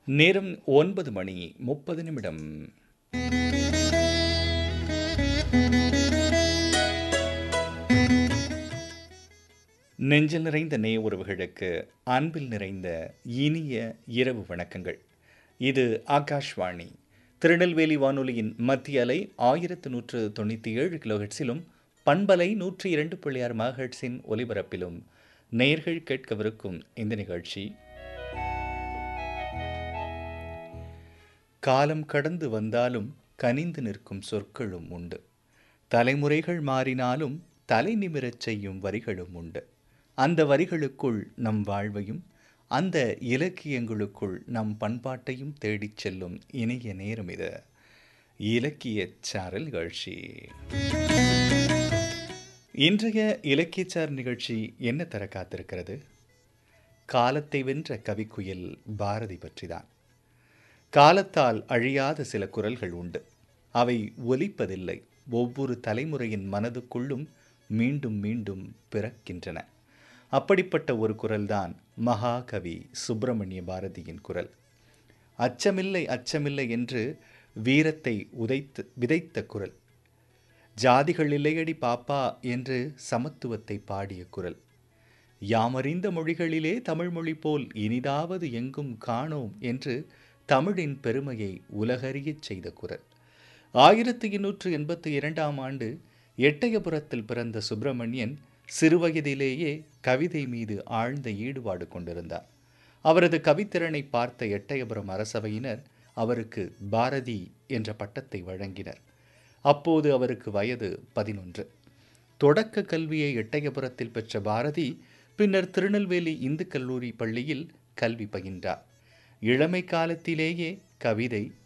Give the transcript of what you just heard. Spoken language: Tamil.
நேரம் ஒன்பது மணி முப்பது நிமிடம் நெஞ்சில் நிறைந்த நேய உறவுகளுக்கு அன்பில் நிறைந்த இனிய இரவு வணக்கங்கள் இது ஆகாஷ்வாணி திருநெல்வேலி வானொலியின் மத்திய அலை ஆயிரத்து நூற்று தொண்ணூற்றி ஏழு கிலோஹெட்ஸிலும் பண்பலை நூற்றி இரண்டு புள்ளி ஆறு மகட்ஸின் ஒலிபரப்பிலும் நேர்கள் கேட்கவிருக்கும் இந்த நிகழ்ச்சி காலம் கடந்து வந்தாலும் கனிந்து நிற்கும் சொற்களும் உண்டு தலைமுறைகள் மாறினாலும் தலை நிமிரச் செய்யும் வரிகளும் உண்டு அந்த வரிகளுக்குள் நம் வாழ்வையும் அந்த இலக்கியங்களுக்குள் நம் பண்பாட்டையும் தேடிச் செல்லும் இனிய நேரம் இது இலக்கிய சாரல் நிகழ்ச்சி இன்றைய இலக்கியச்சார் நிகழ்ச்சி என்ன தர காத்திருக்கிறது காலத்தை வென்ற கவிக்குயில் பாரதி பற்றிதான் காலத்தால் அழியாத சில குரல்கள் உண்டு அவை ஒலிப்பதில்லை ஒவ்வொரு தலைமுறையின் மனதுக்குள்ளும் மீண்டும் மீண்டும் பிறக்கின்றன அப்படிப்பட்ட ஒரு குரல்தான் மகாகவி சுப்பிரமணிய பாரதியின் குரல் அச்சமில்லை அச்சமில்லை என்று வீரத்தை உதைத்து விதைத்த குரல் ஜாதிகள் இல்லையடி பாப்பா என்று சமத்துவத்தை பாடிய குரல் யாமறிந்த மொழிகளிலே தமிழ்மொழி போல் இனிதாவது எங்கும் காணோம் என்று தமிழின் பெருமையை உலகறியச் செய்த குரல் ஆயிரத்தி எண்ணூற்று எண்பத்தி இரண்டாம் ஆண்டு எட்டயபுரத்தில் பிறந்த சுப்பிரமணியன் சிறுவயதிலேயே கவிதை மீது ஆழ்ந்த ஈடுபாடு கொண்டிருந்தார் அவரது கவித்திறனை பார்த்த எட்டயபுரம் அரசவையினர் அவருக்கு பாரதி என்ற பட்டத்தை வழங்கினர் அப்போது அவருக்கு வயது பதினொன்று தொடக்க கல்வியை எட்டயபுரத்தில் பெற்ற பாரதி பின்னர் திருநெல்வேலி இந்து கல்லூரி பள்ளியில் கல்வி பயின்றார் இளமை காலத்திலேயே கவிதை